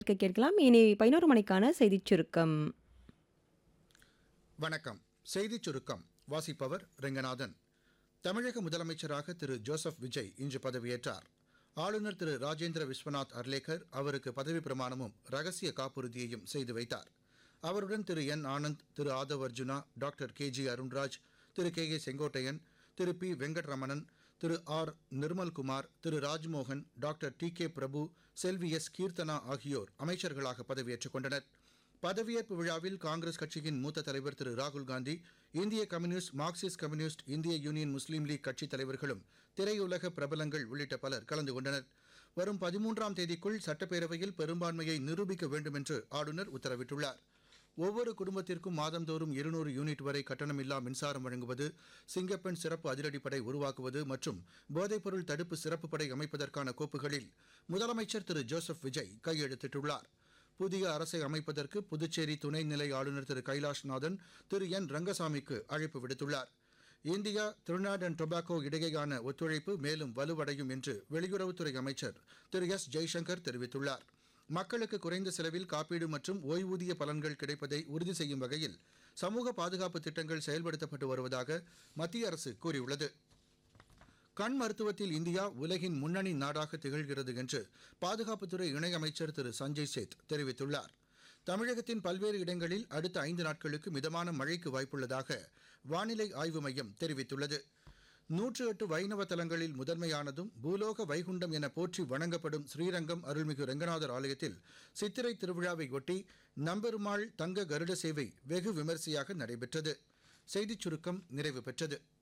கேட்க கேட்கலாம் இனி பதினோரு மணிக்கான செய்திச் சுருக்கம் வணக்கம் செய்திச் சுருக்கம் வாசிப்பவர் ரெங்கநாதன் தமிழக முதலமைச்சராக திரு ஜோசப் விஜய் இன்று பதவியேற்றார் ஆளுநர் திரு ராஜேந்திர விஸ்வநாத் அர்லேக்கர் அவருக்கு பதவி பிரமாணமும் ரகசிய காப்புறுதியையும் செய்து வைத்தார் அவருடன் Thiru N Anand Thiru Aadhav Arjuna doctor K G Arunraj Thiru K A Sengottaiyan Thiru P Venkatramanan Thiru R Nirmalkumar Thiru Rajmohan doctor D K Prabhu Selvi S Keerthana ஆகியோர் அமைச்சர்களாக பதவியேற்றுக் கொண்டனர் பதவியேற்பு விழாவில் காங்கிரஸ் கட்சியின் மூத்த தலைவர் திரு ராகுல் காந்தி இந்திய கம்யூனிஸ்ட் மார்க்சிஸ்ட் கம்யூனிஸ்ட் இந்திய யூனியன் முஸ்லீம் லீக் கட்சித் தலைவர்களும் திரையுலக பிரபலங்கள் உள்ளிட்ட பலர் கலந்து கொண்டனர் வரும் பதிமூன்றாம் தேதிக்குள் சட்டப்பேரவையில் பெரும்பான்மையை நிரூபிக்க வேண்டும் என்று ஆளுநர் உத்தரவிட்டுள்ளார் ஒவ்வொரு குடும்பத்திற்கும் மாதந்தோறும் இருநூறு யூனிட் வரை கட்டணமில்லா மின்சாரம் வழங்குவது சிங்கப்பெண் சிறப்பு அதிரடிப்படை உருவாக்குவது மற்றும் போதைப்பொருள் தடுப்பு சிறப்பு படை அமைப்பதற்கான கோப்புகளில் முதலமைச்சர் திரு ஜோசப் விஜய் கையெழுத்திட்டுள்ளார் புதிய அரசை அமைப்பதற்கு புதுச்சேரி துணைநிலை ஆளுநர் திரு கைலாஷ்நாதன் திரு என் ரங்கசாமிக்கு அழைப்பு விடுத்துள்ளார் இந்தியா திருநாடு அண்ட் டொபாக்கோ இடையேயான ஒத்துழைப்பு மேலும் வலுவடையும் என்று வெளியுறவுத்துறை அமைச்சர் திரு எஸ் ஜெய்சங்கர் தெரிவித்துள்ளார் மக்களுக்கு குறைந்த செலவில் காப்பீடு மற்றும் ஓய்வூதிய பலன்கள் கிடைப்பதை உறுதி செய்யும் வகையில் சமூக பாதுகாப்பு திட்டங்கள் செயல்படுத்தப்பட்டு வருவதாக மத்திய அரசு கூறியுள்ளது கண் மருத்துவத்தில் இந்தியா உலகின் முன்னணி நாடாக திகழ்கிறது என்று பாதுகாப்புத்துறை இணையமைச்சர் திரு சஞ்சய் சேத் தெரிவித்துள்ளார் தமிழகத்தின் பல்வேறு இடங்களில் அடுத்த ஐந்து நாட்களுக்கு மிதமான மழைக்கு வாய்ப்புள்ளதாக வானிலை ஆய்வு மையம் தெரிவித்துள்ளது நூற்று எட்டு வைணவ தலங்களில் முதன்மையானதும் பூலோக வைகுண்டம் என போற்றி வணங்கப்படும் ஸ்ரீரங்கம் அருள்மிகு ரெங்கநாதர் ஆலயத்தில் சித்திரை திருவிழாவை ஒட்டி நம்பெருமாள் தங்க கருட சேவை வெகு விமரிசையாக நடைபெற்றது செய்திச் சுருக்கம் நிறைவு பெற்றது